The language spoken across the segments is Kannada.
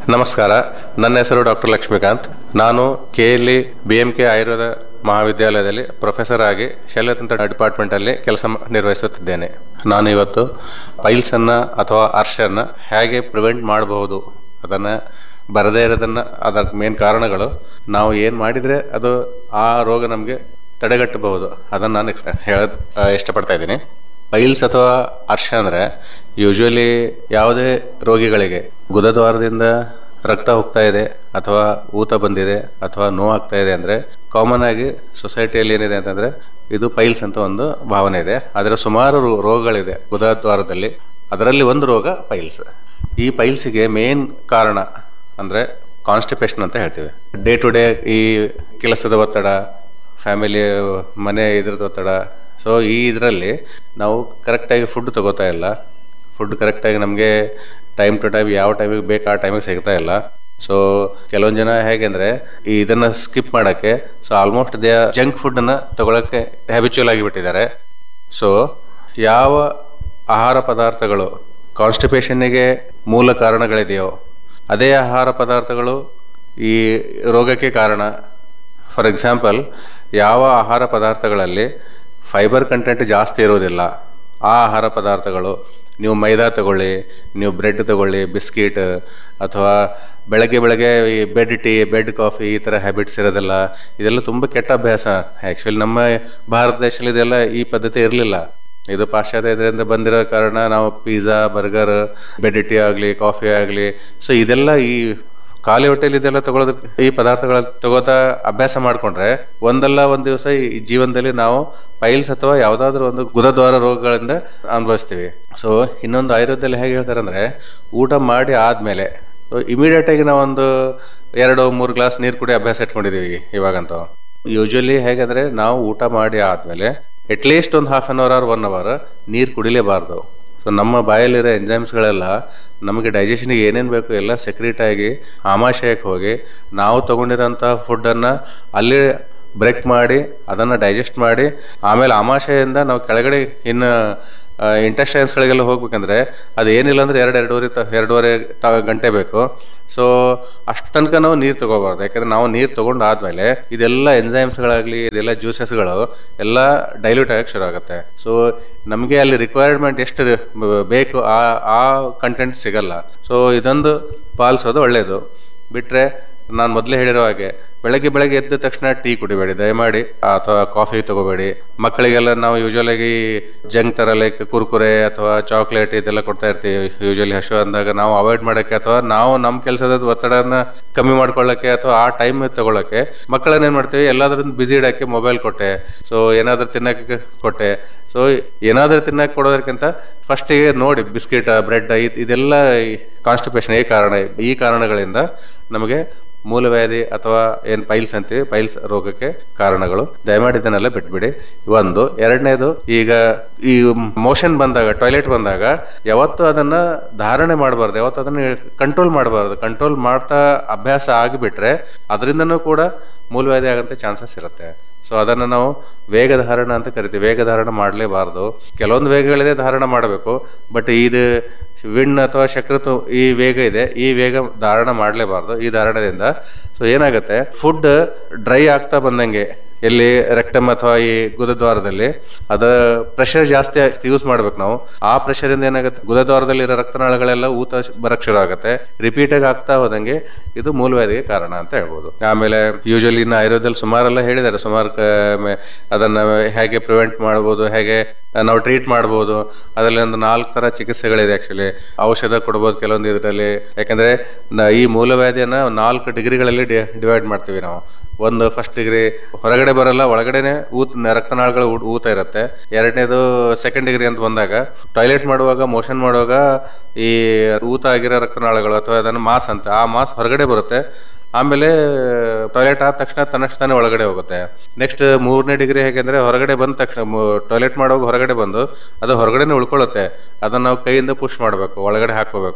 ನಮಸ್ಕಾರ ನನ್ನ ಹೆಸರು ಡಾಕ್ಟರ್ ಲಕ್ಷ್ಮೀಕಾಂತ್ ನಾನು ಕೆಎಲ್ಇ ಬಿಎಂಕೆ ಆಯುರ್ವೇದ ಮಹಾವಿದ್ಯಾಲಯದಲ್ಲಿ ಪ್ರೊಫೆಸರ್ ಆಗಿ ಶಲ್ಯತಂತ್ರ ಡಿಪಾರ್ಟ್ಮೆಂಟ್ ಅಲ್ಲಿ ಕೆಲಸ ನಿರ್ವಹಿಸುತ್ತಿದ್ದೇನೆ ನಾನು ಇವತ್ತು ಪೈಲ್ಸ್ ಅನ್ನ ಅಥವಾ ಅರ್ಷನ್ನ ಹೇಗೆ ಪ್ರಿವೆಂಟ್ ಮಾಡಬಹುದು ಅದನ್ನ ಬರದೇ ಇರೋದನ್ನ ಅದರ ಮೇನ್ ಕಾರಣಗಳು ನಾವು ಏನ್ ಮಾಡಿದ್ರೆ ಅದು ಆ ರೋಗ ನಮಗೆ ತಡೆಗಟ್ಟಬಹುದು ಅದನ್ನ ನಾನು ಹೇಳ ಇಷ್ಟಪಡ್ತಾ ಇದ್ದೀನಿ ಪೈಲ್ಸ್ ಅಥವಾ ಅರ್ಷ ಅಂದ್ರೆ ಯೂಶುವಲಿ ಯಾವುದೇ ರೋಗಿಗಳಿಗೆ ಗುದದ್ವಾರದಿಂದ ರಕ್ತ ಹೋಗ್ತಾ ಇದೆ ಅಥವಾ ಊತ ಬಂದಿದೆ ಅಥವಾ ನೋವಾಗ್ತಾ ಇದೆ ಅಂದ್ರೆ ಕಾಮನ್ ಆಗಿ ಸೊಸೈಟಿಯಲ್ಲಿ ಏನಿದೆ ಅಂತಂದ್ರೆ ಇದು ಪೈಲ್ಸ್ ಅಂತ ಒಂದು ಭಾವನೆ ಇದೆ ಅದರ ಸುಮಾರು ರೋ- ರೋಗಗಳಿದೆ ಗುದದ್ವಾರದಲ್ಲಿ ಅದರಲ್ಲಿ ಒಂದು ರೋಗ ಪೈಲ್ಸ್ ಈ ಪೈಲ್ಸ್ಗೆ ಮೇನ್ ಕಾರಣ ಅಂದ್ರೆ ಕಾನ್ಸ್ಟಿಪೇಷನ್ ಅಂತ ಹೇಳ್ತೀವಿ ಡೇ ಟು ಡೇ ಈ ಕೆಲಸದ ಒತ್ತಡ ಫ್ಯಾಮಿಲಿ ಮನೆ ಇದ್ರದ್ದು ಒತ್ತಡ ಸೊ ಈ ಇದರಲ್ಲಿ ನಾವು ಕರೆಕ್ಟಾಗಿ ಫುಡ್ ತಗೋತಾ ಇಲ್ಲ ಫುಡ್ ಕರೆಕ್ಟಾಗಿ ನಮಗೆ ಟೈಮ್ ಟು ಟೈಮ್ ಯಾವ ಟೈಮಿಗೆ ಬೇಕು ಆ ಟೈಮಿಗೆ ಸಿಗ್ತಾ ಇಲ್ಲ ಸೊ ಕೆಲವೊಂದು ಜನ ಹೇಗೆಂದ್ರೆ ಈ ಇದನ್ನ ಸ್ಕಿಪ್ ಮಾಡಕ್ಕೆ so almost they junk food ಅನ್ನ ತಗೊಳಕ್ಕೆ ಹ್ಯಾಬಿಚುವಲ್ ಆಗಿಬಿಟ್ಟಿದ್ದಾರೆ ಸೊ ಯಾವ ಆಹಾರ ಪದಾರ್ಥಗಳು ಕಾನ್ಸ್ಟಿಪೇಷನ್ನಿಗೆ ಮೂಲ ಕಾರಣಗಳಿದೆಯೋ ಅದೇ ಆಹಾರ ಪದಾರ್ಥಗಳು ಈ ರೋಗಕ್ಕೆ ಕಾರಣ ಫಾರ್ ಎಕ್ಸಾಂಪಲ್ ಯಾವ ಆಹಾರ ಪದಾರ್ಥಗಳಲ್ಲಿ ಫೈಬರ್ ಕಂಟೆಂಟ್ ಜಾಸ್ತಿ ಇರೋದಿಲ್ಲ ಆ ಆಹಾರ ಪದಾರ್ಥಗಳು ನೀವು ಮೈದಾ ತಗೊಳ್ಳಿ ನೀವು ಬ್ರೆಡ್ ತಗೊಳ್ಳಿ ಬಿಸ್ಕಿಟ್ ಅಥವಾ ಬೆಳಗ್ಗೆ ಬೆಳಗ್ಗೆ ಈ ಬೆಡ್ ಟೀ ಬೆಡ್ ಕಾಫಿ ಈ ಥರ ಹ್ಯಾಬಿಟ್ಸ್ ಇರೋದಿಲ್ಲ ಇದೆಲ್ಲ ತುಂಬ ಕೆಟ್ಟ ಅಭ್ಯಾಸ ಆ್ಯಕ್ಚುಲಿ ನಮ್ಮ ಭಾರತ ದೇಶದಲ್ಲಿ ಇದೆಲ್ಲ ಈ ಪದ್ಧತಿ ಇರಲಿಲ್ಲ ಇದು ಪಾಶ್ಚಾತ್ಯ ಇದರಿಂದ ಬಂದಿರೋ ಕಾರಣ ನಾವು ಪಿಜ್ಜಾ ಬರ್ಗರ್ ಬೆಡ್ ಟೀ ಆಗಲಿ ಕಾಫಿ ಆಗಲಿ ಸೊ ಇದೆಲ್ಲ ಈ ಖಾಲಿ ಹೊಟ್ಟೆಲಿ ಇದೆಲ್ಲ ತಗೊಳ್ಳೋದು ಈ ಪದಾರ್ಥಗಳ ತಗೋತಾ ಅಭ್ಯಾಸ ಮಾಡ್ಕೊಂಡ್ರೆ ಒಂದಲ್ಲ ಒಂದ್ ದಿವಸ ಈ ಜೀವನದಲ್ಲಿ ನಾವು ಪೈಲ್ಸ್ ಅಥವಾ ಯಾವ್ದಾದ್ರು ಒಂದು ಗುದದ್ವಾರ ರೋಗಗಳಿಂದ ಅನುಭವಿಸ್ತೀವಿ ಸೊ ಇನ್ನೊಂದು ಆಯುರ್ವೇದದಲ್ಲಿ ಹೇಗೆ ಹೇಳ್ತಾರೆ ಅಂದ್ರೆ ಊಟ ಮಾಡಿ ಆದ್ಮೇಲೆ ಇಮಿಡಿಯೇಟ್ ಆಗಿ ನಾವೊಂದು ಎರಡು ಮೂರು ಗ್ಲಾಸ್ ನೀರು ಕುಡಿ ಅಭ್ಯಾಸ ಇಟ್ಕೊಂಡಿದೀವಿ ಇವಾಗಂತೂ ಯೂಶುವಲಿ ಹೇಗಂದ್ರೆ ನಾವು ಊಟ ಮಾಡಿ ಆದ್ಮೇಲೆ ಅಟ್ಲೀಸ್ಟ್ ಒಂದು half an hour or one hour ನೀರು ಕುಡಿಲೇಬಾರ್ದು ಸೊ ನಮ್ಮ ಬಾಯಲ್ಲಿರೋ ಎಂಜೈಮ್ಸ್ಗಳೆಲ್ಲ ನಮಗೆ ಡೈಜೆಷನ್ಗೆ ಏನೇನು ಬೇಕು ಎಲ್ಲ ಸೆಕ್ರೆಟ್ ಆಗಿ ಆಮಾಶಯಕ್ಕೆ ಹೋಗಿ ನಾವು ತಗೊಂಡಿರೋಂಥ ಫುಡ್ಡನ್ನು ಅಲ್ಲಿ ಬ್ರೇಕ್ ಮಾಡಿ ಅದನ್ನು ಡೈಜೆಸ್ಟ್ ಮಾಡಿ ಆಮೇಲೆ ಆಮಾಶಯದಿಂದ ನಾವು ಕೆಳಗಡೆ ಇನ್ನು ಇಂಟೆಸ್ಟೈನ್ಸ್ಗಳಿಗೆಲ್ಲ ಹೋಗ್ಬೇಕಂದ್ರೆ ಅದು ಏನಿಲ್ಲ ಅಂದ್ರೆ ಎರಡು ಎರಡೂವರೆ ತ ಎರಡೂವರೆ ತ ಗಂಟೆ ಬೇಕು ಸೊ ಅಷ್ಟು ತನಕ ನಾವು ನೀರು ತಗೋಬಾರ್ದು ಯಾಕಂದ್ರೆ ನಾವು ನೀರು ತಗೊಂಡು ಆದ್ಮೇಲೆ ಇದೆಲ್ಲ ಎಂಜೈಮ್ಸ್ಗಳಾಗ್ಲಿ ಇದೆಲ್ಲ ಜ್ಯೂಸಸ್ಗಳು ಎಲ್ಲ ಡೈಲ್ಯೂಟ್ ಆಗಕ್ಕೆ ಶುರು ಆಗುತ್ತೆ ಸೊ ನಮಗೆ ಅಲ್ಲಿ ರಿಕ್ವೈರ್ಮೆಂಟ್ ಎಷ್ಟು ಬ- ಬೇಕು ಆ ಆ ಕಂಟೆಂಟ್ ಸಿಗಲ್ಲ ಸೊ ಇದೊಂದು ಪಾಲಿಸೋದು ಒಳ್ಳೆಯದು ಬಿಟ್ರೆ ನಾನು ಮೊದಲೇ ಹೇಳಿರೋ ಹಾಗೆ ಬೆಳಗ್ಗೆ ಬೆಳಗ್ಗೆ ಎದ್ದ ತಕ್ಷಣ ಟೀ ಕುಡಿಬೇಡಿ ದಯಮಾಡಿ ಅಥವಾ ಕಾಫಿ ತಗೋಬೇಡಿ ಮಕ್ಕಳಿಗೆಲ್ಲ ನಾವು ಯೂಶುವಲ್ ಆಗಿ ಜಂಕ್ ತರ ಲೈಕ್ ಕುರ್ಕುರೆ ಅಥವಾ ಚಾಕ್ಲೇಟ್ ಇದೆಲ್ಲ ಕೊಡ್ತಾ ಇರ್ತೀವಿ ಯೂಶುವಲಿ ಹಶು ಅಂದಾಗ ನಾವು ಅವಾಯ್ಡ್ ಮಾಡಕ್ಕೆ ಅಥವಾ ನಾವು ನಮ್ಮ ಕೆಲಸದ ಒತ್ತಡನ ಕಮ್ಮಿ ಮಾಡ್ಕೊಳ್ಳಕ್ಕೆ ಅಥವಾ ಆ ಟೈಮ್ ತಗೊಳಕ್ಕೆ ಮಕ್ಕಳನ್ನ ಏನ್ ಮಾಡ್ತೀವಿ ಎಲ್ಲಾದ್ರೂ ಬಿಸಿ ಇಡಕ್ಕೆ ಮೊಬೈಲ್ ಕೊಟ್ಟೆ ಸೊ ಏನಾದ್ರೂ ತಿನ್ನಕ್ಕೆ ಕೊಟ್ಟೆ ಸೊ ಏನಾದ್ರೂ ತಿನ್ನಕ್ಕೆ ಕೊಡೋದಕ್ಕಿಂತ ಫಸ್ಟಿಗೆ ನೋಡಿ ಬಿಸ್ಕಿಟ್ ಬ್ರೆಡ್ ಇದೆಲ್ಲ ಕಾನ್ಸ್ಟಿಪೇಷನ್ ಈ ಕಾರಣ ಈ ಕಾರಣಗಳಿಂದ ನಮಗೆ ಮೂಲವ್ಯಾಧಿ ಅಥವಾ ಏನ್ ಪೈಲ್ಸ್ ಅಂತೀವಿ ಪೈಲ್ಸ್ ರೋಗಕ್ಕೆ ಕಾರಣಗಳು ದಯಮಾಡಿ ಇದನ್ನೆಲ್ಲ ಬಿಟ್ಬಿಡಿ ಒಂದು ಎರಡನೇದು ಈಗ ಈ ಮೋಷನ್ ಬಂದಾಗ ಟಾಯ್ಲೆಟ್ ಬಂದಾಗ ಯಾವತ್ತು ಅದನ್ನ ಧಾರಣೆ ಮಾಡಬಾರ್ದು ಯಾವತ್ತು ಅದನ್ನ ಕಂಟ್ರೋಲ್ ಮಾಡಬಾರ್ದು ಕಂಟ್ರೋಲ್ ಮಾಡ್ತಾ ಅಭ್ಯಾಸ ಆಗಿಬಿಟ್ರೆ ಅದರಿಂದನೂ ಕೂಡ ಮೂಲವ್ಯಾಧಿ ಆಗಂತ ಚಾನ್ಸಸ್ ಇರುತ್ತೆ ಸೊ ಅದನ್ನ ನಾವು ವೇಗ ಧಾರಣ ಅಂತ ಕರಿತೀವಿ ವೇಗ ಧಾರಣ ಮಾಡಲೇಬಾರ್ದು ಕೆಲವೊಂದು ವೇಗಗಳಿದೆ ಧಾರಣ ಮಾಡಬೇಕು ಬಟ್ ಇದು ವಿಣ್ ಅಥವಾ ಶಕ್ರತು ಈ ವೇಗ ಇದೆ ಈ ವೇಗ ಧಾರಣ ಮಾಡಲೇಬಾರ್ದು ಈ ಧಾರಣದಿಂದ ಸೊ ಏನಾಗುತ್ತೆ ಫುಡ್ ಡ್ರೈ ಆಗ್ತಾ ಬಂದಂಗೆ ಎಲ್ಲಿ ರೆಕ್ಟಮ್ ಅಥವಾ ಈ ಗುದದ್ವಾರದಲ್ಲಿ ಅದ ಪ್ರೆಷರ್ ಜಾಸ್ತಿ ಯೂಸ್ ಮಾಡ್ಬೇಕು ನಾವು ಆ ಪ್ರೆಷರ್ ಇಂದ ಏನಾಗುತ್ತೆ ಗುದದ್ವಾರದಲ್ಲಿರೋ ರಕ್ತನಾಳಗಳೆಲ್ಲ ಊತ ಬರಕ್ ಶುರು ಆಗುತ್ತೆ ರಿಪೀಟ್ ಆಗಿ ಆಗ್ತಾ ಹೋದಂಗೆ ಇದು ಮೂಲವ್ಯಾಧಿಗೆ ಕಾರಣ ಅಂತ ಹೇಳ್ಬೋದು ಆಮೇಲೆ ಯೂಶಲಿ ಇನ್ನು ಆಯುರ್ವೇದದಲ್ಲಿ ಸುಮಾರೆಲ್ಲ ಹೇಳಿದ್ದಾರೆ ಸುಮಾರು ಕ- ಮೆ- ಅದನ್ನ ಹೇಗೆ ಪ್ರಿವೆಂಟ್ ಮಾಡಬಹುದು ಹೇಗೆ ನಾವು ಟ್ರೀಟ್ ಮಾಡಬಹುದು ಅದರಲ್ಲಿ ಒಂದು ನಾಲ್ಕು ತರ ಚಿಕಿತ್ಸೆಗಳಿದೆ ಆಕ್ಚುಲಿ ಔಷಧ ಕೊಡಬಹುದು ಕೆಲವೊಂದು ಇದರಲ್ಲಿ ಯಾಕಂದ್ರೆ ನ- ಈ ಮೂಲವ್ಯಾಧಿಯನ್ನ ನಾಲ್ಕು ಡಿಗ್ರಿಗಳಲ್ಲಿ ಡಿವೈಡ್ ಮಾಡ್ತೀವಿ ನಾವು ಒಂದು ಫಸ್ಟ್ ಡಿಗ್ರಿ ಹೊರಗಡೆ ಬರಲ್ಲ ಒಳಗಡೆನೆ ಊತ ರಕ್ತನಾಳಗಳು ಊ- ಊತ ಇರುತ್ತೆ ಎರಡನೇದು ಸೆಕೆಂಡ್ ಡಿಗ್ರಿ ಅಂತ ಬಂದಾಗ ಟಾಯ್ಲೆಟ್ ಮಾಡುವಾಗ ಮೋಷನ್ ಮಾಡುವಾಗ ಈ ಊತ ಆಗಿರೋ ರಕ್ತನಾಳಗಳು ಅಥವಾ ಅದನ್ನು ಮಾಸ್ ಅಂತ ಆ ಮಾಸ್ ಹೊರಗಡೆ ಬರುತ್ತೆ ಆಮೇಲೆ ಟಾಯ್ಲೆಟ್ ಆದ ತಕ್ಷಣ ತನ್ನಷ್ಟು ತಾನೇ ಒಳಗಡೆ ಹೋಗುತ್ತೆ ನೆಕ್ಸ್ಟ್ ಮೂರನೇ ಡಿಗ್ರಿ ಹೇಗೆಂದ್ರೆ ಹೊರಗಡೆ ಬಂದ ತಕ್ಷಣ ಟಾಯ್ಲೆಟ್ ಮಾಡುವಾಗ ಹೊರಗಡೆ ಬಂದು ಅದು ಹೊರಗಡೆನೆ ಉಳ್ಕೊಳ್ಳುತ್ತೆ ಅದನ್ನ ನಾವು ಕೈಯಿಂದ ಪುಷ್ ಮಾಡಬೇಕು ಒಳಗಡೆ ಹಾಕೋಬೇಕು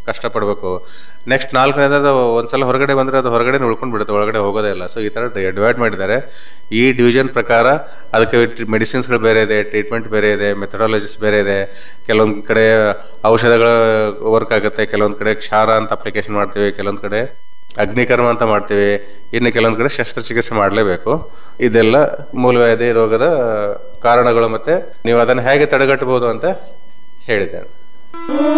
ಕಷ್ಟಪಡಬೇಕು ನೆಕ್ಸ್ಟ್ ನಾಲ್ಕನೇದು ಅದು ಒಂದ್ಸಲ ಹೊರಗಡೆ ಬಂದರೆ ಅದು ಹೊರಗಡೆ ಉಳ್ಕೊಂಡು ಬಿಡುತ್ತೆ ಒಳಗಡೆ ಹೋಗೋದೇ ಇಲ್ಲ ಸೊ ಈ ಥರ ಡಿವೈಡ್ ಮಾಡಿದ್ದಾರೆ ಈ ಡಿವಿಷನ್ ಪ್ರಕಾರ ಅದಕ್ಕೆ ಮೆಡಿಸಿನ್ಸ್ಗಳು ಬೇರೆ ಇದೆ ಟ್ರೀಟ್ಮೆಂಟ್ ಬೇರೆ ಇದೆ ಮೆಥಡಾಲಜಿಸ್ ಬೇರೆ ಇದೆ ಕೆಲವೊಂದು ಕಡೆ ಔಷಧಗಳು ವರ್ಕ್ ಆಗುತ್ತೆ ಕೆಲವೊಂದು ಕಡೆ ಕ್ಷಾರ ಅಂತ ಅಪ್ಲಿಕೇಶನ್ ಮಾಡ್ತೀವಿ ಕೆಲವೊಂದು ಕಡೆ ಅಗ್ನಿಕರ್ಮ ಅಂತ ಮಾಡ್ತೀವಿ ಇನ್ನು ಕೆಲವೊಂದು ಕಡೆ ಶಸ್ತ್ರಚಿಕಿತ್ಸೆ ಮಾಡಲೇಬೇಕು ಇದೆಲ್ಲ ಮೂಲವ್ಯಾಧಿ ರೋಗದ ಕಾರಣಗಳು ಮತ್ತೆ ನೀವು ಅದನ್ನು ಹೇಗೆ ತಡೆಗಟ್ಟಬಹುದು ಅಂತ ಹೇಳಿದ್ದೇನೆ